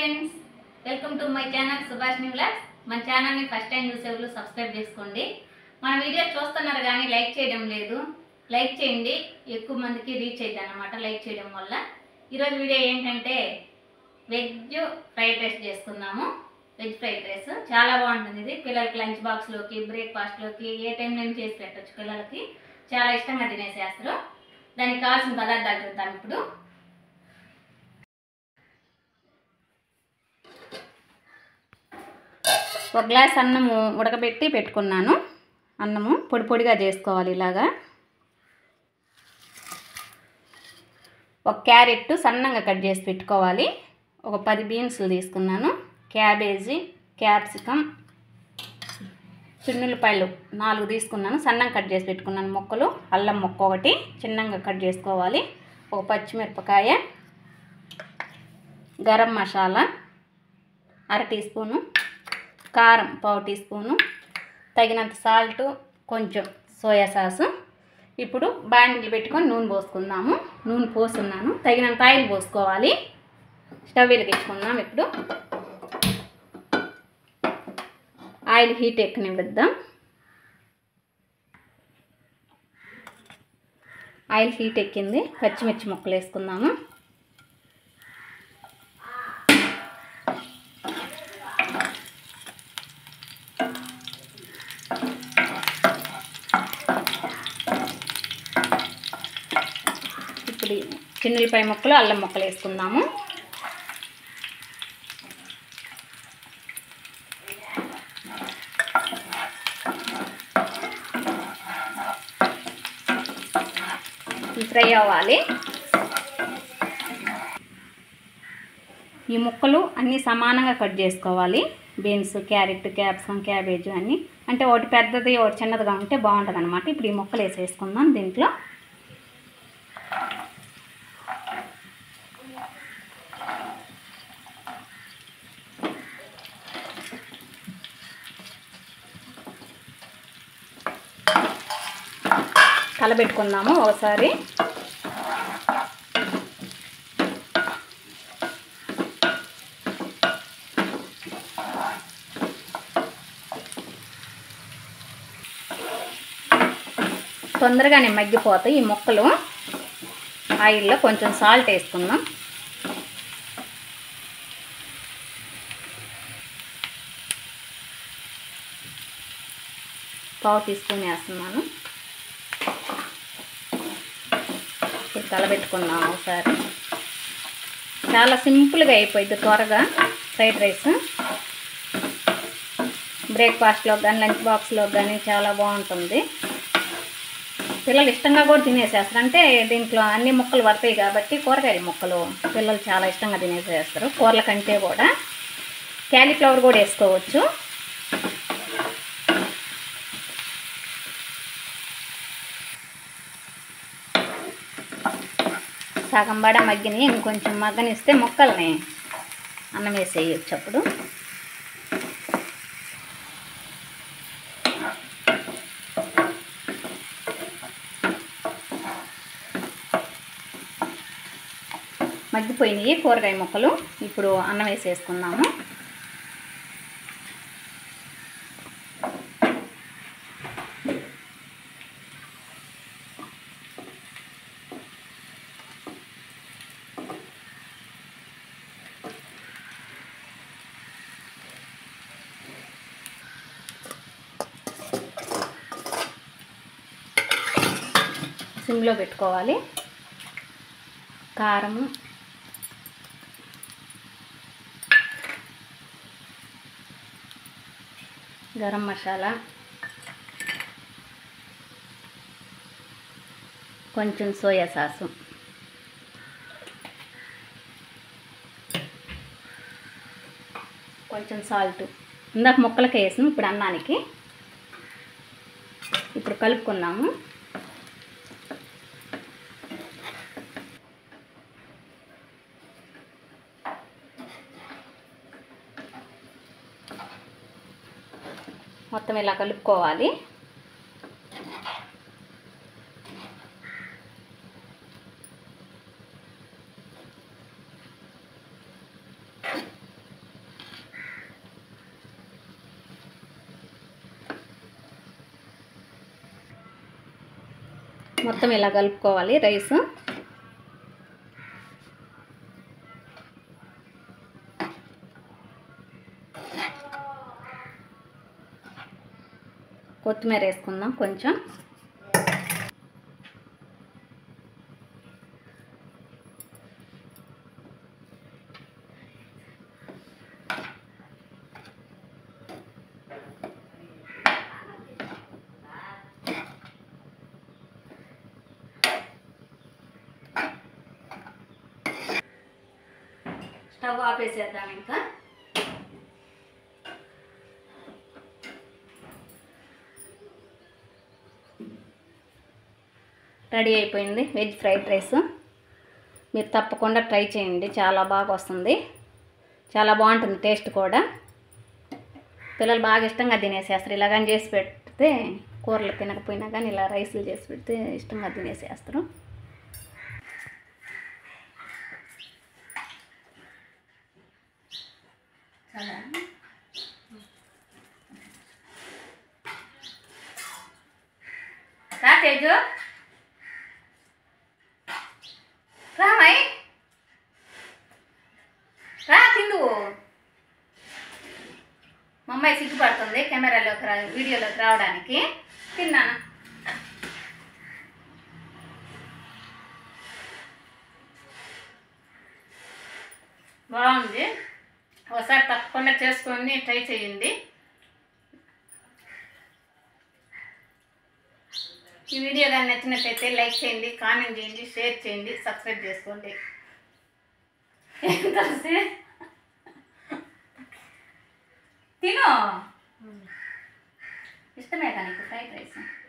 friends welcome to my channel Subhash vlogs మన ఛానల్ని first time చూసే వాళ్ళు సబ్స్క్రైబ్ చేసుకోండి మన వీడియో చూస్తున్నారు కానీ లైక్ చేయడం లేదు లైక్ చేయండి ఎక్కువ మందికి రీచ్ అయ్యింది అనమాట లైక్ చేయడం వల్ల ఈరోజు వీడియో ఏంటంటే వెజ్ ఫ్రైడ్ రైస్ చేసుకుందాము వెజ్ ఫ్రైడ్ రైస్ చాలా బాగుంటుంది ఇది పిల్లలకి లంచ్ బాక్స్లోకి బ్రేక్ఫాస్ట్లోకి ఏ టైంలో చేసి పెట్టచ్చు పిల్లలకి చాలా ఇష్టంగా తినేసేస్తారు దానికి కావాల్సిన పదార్థాలు చూద్దాం ఇప్పుడు ఒక గ్లాస్ అన్నము ఉడకబెట్టి పెట్టుకున్నాను అన్నము పొడి పొడిగా చేసుకోవాలి ఇలాగా ఒక క్యారెట్ సన్నంగా కట్ చేసి పెట్టుకోవాలి ఒక పది బీన్స్లు తీసుకున్నాను క్యాబేజీ క్యాప్సికమ్ చిన్నులపాయలు నాలుగు తీసుకున్నాను సన్నంగా కట్ చేసి పెట్టుకున్నాను ముక్కలు అల్లం ముక్క ఒకటి చిన్నగా కట్ చేసుకోవాలి ఒక పచ్చిమిరపకాయ గరం మసాలా అర టీ స్పూను కారం పావు టీ స్పూను తగినంత సాల్ట్ కొంచెం సోయా సాసు ఇప్పుడు బాండిలు పెట్టుకొని నూనె పోసుకుందాము నూనె పోస్తున్నాను తగినంత ఆయిల్ పోసుకోవాలి స్టవ్ వెలిగించుకుందాం ఇప్పుడు ఆయిల్ హీట్ ఎక్కనివ్వద్దాం ఆయిల్ హీట్ ఎక్కింది పచ్చిమిర్చి ముక్కలు వేసుకుందాము ఇప్పుడు చిన్నులపాయ ముక్కలు అల్లం ముక్కలు వేసుకుందాము ఇవి ఫ్రై అవ్వాలి ఈ ముక్కలు అన్నీ సమానంగా కట్ చేసుకోవాలి బీన్స్ క్యారెట్ క్యాప్సికమ్ క్యాబేజ్ అన్నీ అంటే ఒకటి పెద్దది ఒకటి చిన్నదిగా ఉంటే బాగుంటుంది అనమాట ఇప్పుడు ఈ ముక్కలు వేసేసుకుందాం దీంట్లో కలబెట్టుకుందాము ఒకసారి తొందరగానే మగ్గిపోతాయి ఈ ముక్కలు ఆయిల్లో కొంచెం సాల్ట్ వేసుకుందాం పావు టీ స్పూన్ వేస్తున్నాను ఇప్పుడు కలబెట్టుకుందాం ఒకసారి చాలా సింపుల్గా అయిపోయింది త్వరగా ఫ్రైడ్ రైస్ బ్రేక్ఫాస్ట్లో కానీ లంచ్ బాక్స్లో కానీ చాలా బాగుంటుంది పిల్లలు ఇష్టంగా కూడా తినేసేస్తారు అంటే దీంట్లో అన్ని ముక్కలు పడతాయి కాబట్టి కూరగాయల ముక్కలు పిల్లలు చాలా ఇష్టంగా తినేసేస్తారు కూరల కంటే కూడా క్యాలీఫ్లవర్ కూడా వేసుకోవచ్చు సగం బడ మగ్గిని ఇంకొంచెం మగ్గనిస్తే ముక్కల్ని అన్నం వేసేయచ్చు అప్పుడు మగ్గిపోయినాయి కూరగాయ ముక్కలు ఇప్పుడు అన్నం వేసేసుకుందాము సిమ్లో పెట్టుకోవాలి కారము గరం మసాలా కొంచెం సోయా సాసు కొంచెం సాల్ట్ ఇందాక ముక్కలకి వేసాము ఇప్పుడు అన్నానికి ఇప్పుడు కలుపుకుందాము మొత్తం ఇలా కలుపుకోవాలి మొత్తం ఇలా కలుపుకోవాలి రైస్ కొత్తిమీర వేసుకుందాం కొంచెం స్టవ్ ఆపేసేద్దాం ఇంకా రెడీ అయిపోయింది వెజ్ ఫ్రైడ్ రైస్ మీరు తప్పకుండా ట్రై చేయండి చాలా బాగా వస్తుంది చాలా బాగుంటుంది టేస్ట్ కూడా పిల్లలు బాగా ఇష్టంగా తినేసేస్తారు ఇలాగని చేసి పెడితే కూరలు తినకపోయినా కానీ ఇలా రైస్లు చేసి పెడితే ఇష్టంగా తినేసేస్తారు చాలా రా తేజు రామై రా తిందు మా అమ్మాయి సిగ్గుపడుతుంది కెమెరాలోకి రా వీడియోలోకి రావడానికి తిన్నాను బాగుంది ఒకసారి తప్పకుండా చేసుకొని ట్రై చేయండి ఈ వీడియో కానీ నచ్చినట్లయితే లైక్ చేయండి కామెంట్ చేయండి షేర్ చేయండి సబ్స్క్రైబ్ చేసుకోండి ఎంత సే- తిను ఇష్టమే కానీ ఫ్రైడ్ రైస్